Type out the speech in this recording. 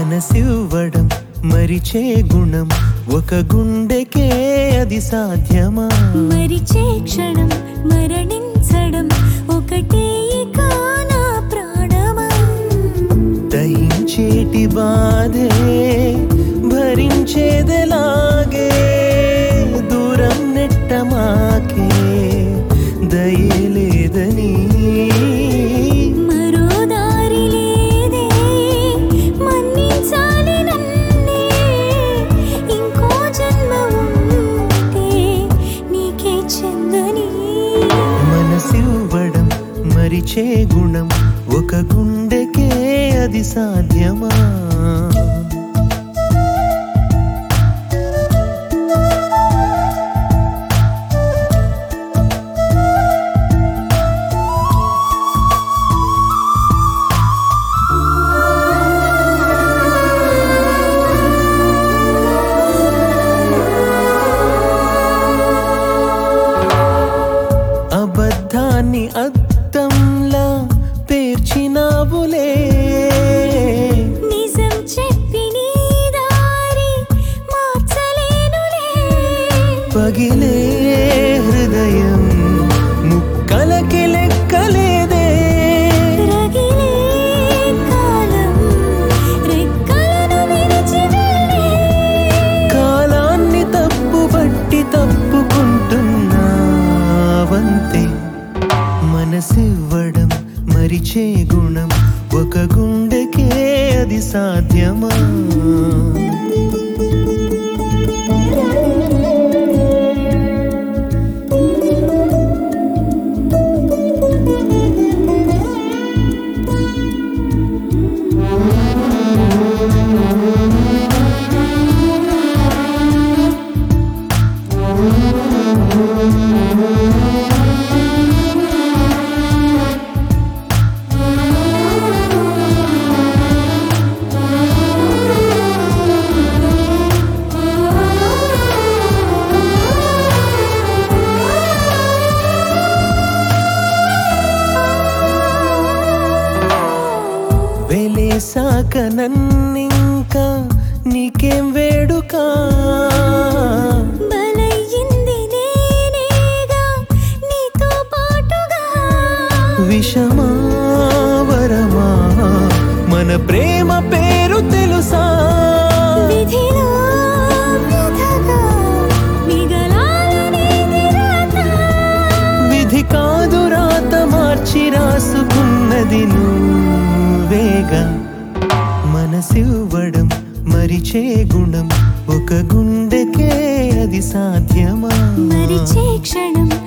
మనసివ్వడం మరిచే గుణం ఒక గుండెకే అది సాధ్యమా మరిచే క్షణం మరణించడం ఒకటే కానా ప్రాణమా దహించేటి బాధే భరించేదెలాగే దూరం నెట్టమాకే దయలేదని మరో దారి లేదే మన్నించాలి నన్నే ఇంకో జన్మ ఉంటే నీకే చెందని మనసివ్వడం మరిచే గుణం ఒక గుండెకే అది సాధ్యమా అబద్ధాన్ని అద్దంలా పేర్చినావులే నిజం చెప్పి నీ దారి మార్చలేనులే పగిలే హృదయం ముక్కలకి లెక్కలేదే రగిలే కాలం రెక్కలను విరిచి వెళ్ళే కాలాన్ని తప్పు బట్టి తప్పుకుంటున్నావంతే మనసివ్వడం మరిచే గుణం ఒక గుండెకే అది సాధ్యమా వెలేసాక నన్నింకా నీకేం వేడుక బలయ్యింది నేనేగా నీతో పాటుగా విషమా వరమా మన ప్రేమ పేరు తెలుసా విధిలో వ్యధగా మిగలాలనేది రాత విధి కాదు రాత మార్చి రాసుకున్నది నువ్వేగా మనసివ్వడం మరిచే గుణం ఒక గుండెకే అది సాధ్యమా మరిచే క్షణం